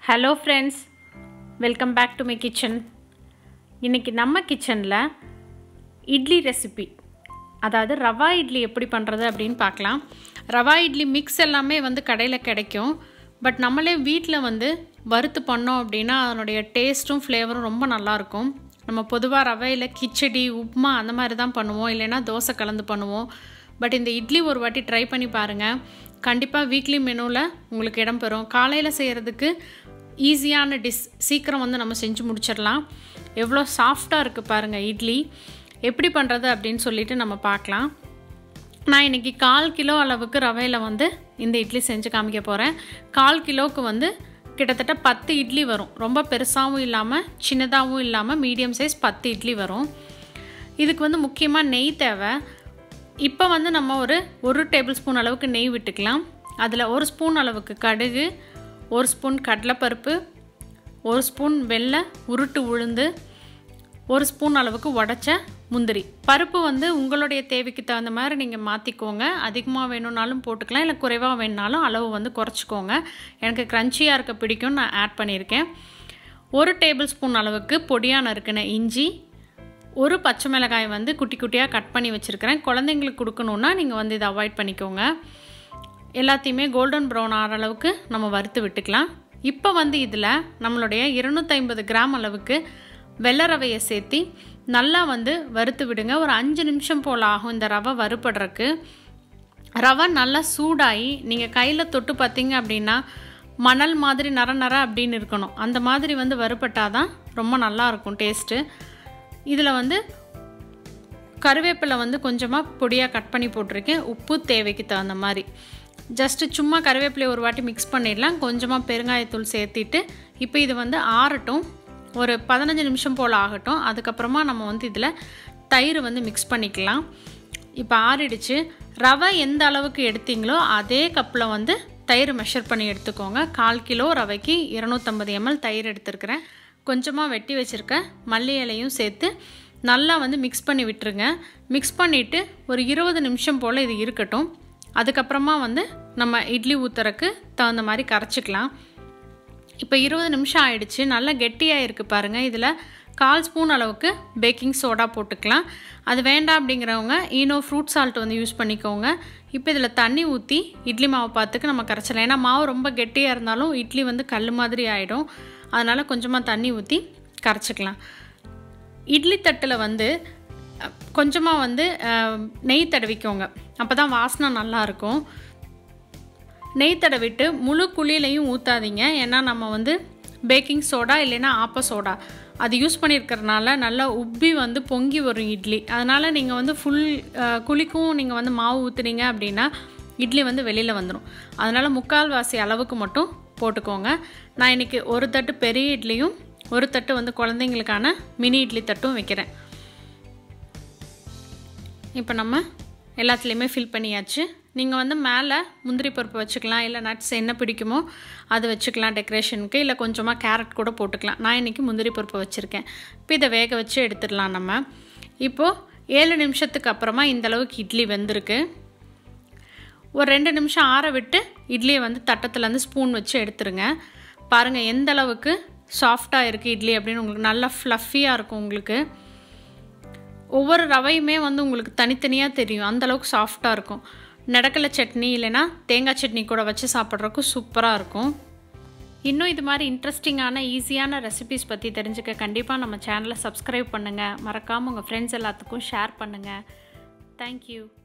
hello friends welcome back to my kitchen இன்றைக்கி நம்ம கிச்சனில் இட்லி ரெசிபி அதாவது ரவா இட்லி எப்படி பண்ணுறது அப்படின்னு பார்க்கலாம் ரவா இட்லி மிக்ஸ் எல்லாமே வந்து கடையில் கிடைக்கும் பட் நம்மளே வீட்டில் வந்து வறுத்து பண்ணோம் அப்படின்னா அதனுடைய டேஸ்ட்டும் ஃப்ளேவரும் ரொம்ப நல்லாயிருக்கும் நம்ம பொதுவாக ரவையில் கிச்சடி உப்மா அந்த மாதிரி தான் பண்ணுவோம் இல்லைன்னா தோசை கலந்து பண்ணுவோம் பட் இந்த இட்லி ஒரு வாட்டி ட்ரை பண்ணி பாருங்கள் கண்டிப்பாக வீக்லி மெனுவில் உங்களுக்கு இடம் பெறும் காலையில் செய்கிறதுக்கு ஈஸியான டிஷ் சீக்கிரம் வந்து நம்ம செஞ்சு முடிச்சிடலாம் எவ்வளோ சாஃப்டாக இருக்குது பாருங்கள் இட்லி எப்படி பண்ணுறது அப்படின்னு சொல்லிட்டு நம்ம பார்க்கலாம் நான் இன்றைக்கி கால் கிலோ அளவுக்கு ரவையில் வந்து இந்த இட்லி செஞ்சு காமிக்க போகிறேன் கால் கிலோவுக்கு வந்து கிட்டத்தட்ட பத்து இட்லி வரும் ரொம்ப பெருசாகவும் இல்லாமல் சின்னதாகவும் இல்லாமல் மீடியம் சைஸ் பத்து இட்லி வரும் இதுக்கு வந்து முக்கியமாக நெய் தேவை இப்போ வந்து நம்ம ஒரு ஒரு டேபிள் ஸ்பூன் அளவுக்கு நெய் விட்டுக்கலாம் அதில் ஒரு ஸ்பூன் அளவுக்கு கடுகு ஒரு ஸ்பூன் கடலைப்பருப்பு ஒரு ஸ்பூன் வெள்ளை உருட்டு உளுந்து ஒரு ஸ்பூன் அளவுக்கு உடச்ச முந்திரி பருப்பு வந்து உங்களுடைய தேவைக்கு தகுந்த மாதிரி நீங்கள் மாற்றிக்கோங்க அதிகமாக வேணும்னாலும் போட்டுக்கலாம் இல்லை குறைவாக வேணுனாலும் அளவு வந்து குறைச்சிக்கோங்க எனக்கு க்ரன்ச்சியாக இருக்க பிடிக்கும் நான் ஆட் பண்ணியிருக்கேன் ஒரு டேபிள் ஸ்பூன் அளவுக்கு பொடியாக நறுக்கின இஞ்சி ஒரு பச்சை மிளகாய் வந்து குட்டி குட்டியாக கட் பண்ணி வச்சுருக்கிறேன் குழந்தைங்களுக்கு கொடுக்கணுன்னா நீங்கள் வந்து இதை அவாய்ட் பண்ணிக்கோங்க எல்லாத்தையுமே கோல்டன் ப்ரௌன் ஆகிற அளவுக்கு நம்ம வறுத்து விட்டுக்கலாம் இப்போ வந்து இதில் நம்மளுடைய இருநூத்தைம்பது கிராம் அளவுக்கு வெள்ளை ரவையை சேர்த்தி நல்லா வந்து வறுத்து விடுங்க ஒரு அஞ்சு நிமிஷம் போல் ஆகும் இந்த ரவை வறுபடுறக்கு ரவை நல்லா சூடாகி நீங்கள் கையில் தொட்டு பார்த்தீங்க அப்படின்னா மணல் மாதிரி நர நர அப்படின்னு இருக்கணும் அந்த மாதிரி வந்து வறுபட்டால் தான் ரொம்ப நல்லாயிருக்கும் டேஸ்ட்டு இதில் வந்து கருவேப்பிலை வந்து கொஞ்சமாக பொடியாக கட் பண்ணி போட்டிருக்கேன் உப்பு தேவைக்கு தகுந்த மாதிரி ஜஸ்ட்டு சும்மா கருவேப்பிலையை ஒரு வாட்டி மிக்ஸ் பண்ணிடலாம் கொஞ்சமாக பெருங்காயத்தூள் சேர்த்திட்டு இப்போ இது வந்து ஆறட்டும் ஒரு பதினஞ்சு நிமிஷம் போல் ஆகட்டும் அதுக்கப்புறமா நம்ம வந்து இதில் தயிர் வந்து மிக்ஸ் பண்ணிக்கலாம் இப்போ ஆறிடுச்சு ரவை எந்த அளவுக்கு எடுத்தீங்களோ அதே கப்பில் வந்து தயிர் மெஷர் பண்ணி எடுத்துக்கோங்க கால் கிலோ ரவைக்கு இரநூத்தம்பது எம்எல் தயிர் எடுத்துருக்கிறேன் கொஞ்சமாக வெட்டி வச்சுருக்க மல்லி இலையும் சேர்த்து நல்லா வந்து மிக்ஸ் பண்ணி விட்டுருங்க மிக்ஸ் பண்ணிவிட்டு ஒரு இருபது நிமிஷம் போல் இது இருக்கட்டும் அதுக்கப்புறமா வந்து நம்ம இட்லி ஊற்றுறக்கு தகுந்த மாதிரி கரைச்சிக்கலாம் இப்போ இருபது நிமிஷம் ஆயிடுச்சு நல்லா கெட்டியாக இருக்குது பாருங்கள் இதில் கால் ஸ்பூன் அளவுக்கு பேக்கிங் சோடா போட்டுக்கலாம் அது வேண்டாம் அப்படிங்கிறவங்க ஈனோ ஃப்ரூட் சால்ட் வந்து யூஸ் பண்ணிக்கோங்க இப்போ இதில் தண்ணி ஊற்றி இட்லி மாவு பார்த்துக்கு நம்ம கரைச்சலாம் ஏன்னா மாவு ரொம்ப கெட்டியாக இருந்தாலும் இட்லி வந்து கல் மாதிரி ஆகிடும் அதனால் கொஞ்சமாக தண்ணி ஊற்றி கரைச்சிக்கலாம் இட்லி தட்டில் வந்து கொஞ்சமாக வந்து நெய் தடவிக்கோங்க அப்போ தான் வாசனை நல்லாயிருக்கும் நெய் தடவிட்டு முழு குழியிலையும் ஊற்றாதீங்க ஏன்னா நம்ம வந்து பேக்கிங் சோடா இல்லைன்னா ஆப்ப சோடா அது யூஸ் பண்ணியிருக்கிறதுனால நல்லா உப்பி வந்து பொங்கி வரும் இட்லி அதனால் நீங்கள் வந்து ஃபுல் குழிக்கும் நீங்கள் வந்து மாவு ஊற்றுனீங்க அப்படின்னா இட்லி வந்து வெளியில் வந்துடும் அதனால் முக்கால்வாசி அளவுக்கு மட்டும் போட்டுக்கோங்க நான் இன்றைக்கி ஒரு தட்டு பெரிய இட்லியும் ஒரு தட்டு வந்து குழந்தைங்களுக்கான மினி இட்லி தட்டும் வைக்கிறேன் இப்போ நம்ம எல்லாத்துலேயுமே ஃபில் பண்ணியாச்சு நீங்கள் வந்து மேலே முந்திரி பருப்பு வச்சுக்கலாம் இல்லை நட்ஸ் என்ன பிடிக்குமோ அது வச்சுக்கலாம் டெக்கரேஷனுக்கு இல்லை கொஞ்சமாக கேரட் கூட போட்டுக்கலாம் நான் இன்றைக்கி முந்திரி பருப்பு வச்சுருக்கேன் இப்போ இதை வேக வச்சு எடுத்துடலாம் நம்ம இப்போது ஏழு நிமிஷத்துக்கு அப்புறமா இந்தளவுக்கு இட்லி வெந்திருக்கு ஒரு ரெண்டு நிமிஷம் ஆற விட்டு இட்லியை வந்து தட்டத்துலேருந்து ஸ்பூன் வச்சு எடுத்துருங்க பாருங்கள் எந்த அளவுக்கு சாஃப்டாக இருக்குது இட்லி அப்படின்னு உங்களுக்கு நல்லா ஃப்ளஃபியாக இருக்கும் உங்களுக்கு ஒவ்வொரு ரவையுமே வந்து உங்களுக்கு தனித்தனியாக தெரியும் அந்தளவுக்கு சாஃப்டாக இருக்கும் நடக்கலை சட்னி இல்லைன்னா தேங்காய் சட்னி கூட வச்சு சாப்பிட்றதுக்கு சூப்பராக இருக்கும் இன்னும் இது மாதிரி இன்ட்ரெஸ்டிங்கான ஈஸியான ரெசிபிஸ் பற்றி தெரிஞ்சுக்க கண்டிப்பாக நம்ம சேனலை சப்ஸ்கிரைப் பண்ணுங்கள் மறக்காமல் உங்கள் ஃப்ரெண்ட்ஸ் எல்லாத்துக்கும் ஷேர் பண்ணுங்கள் தேங்க்யூ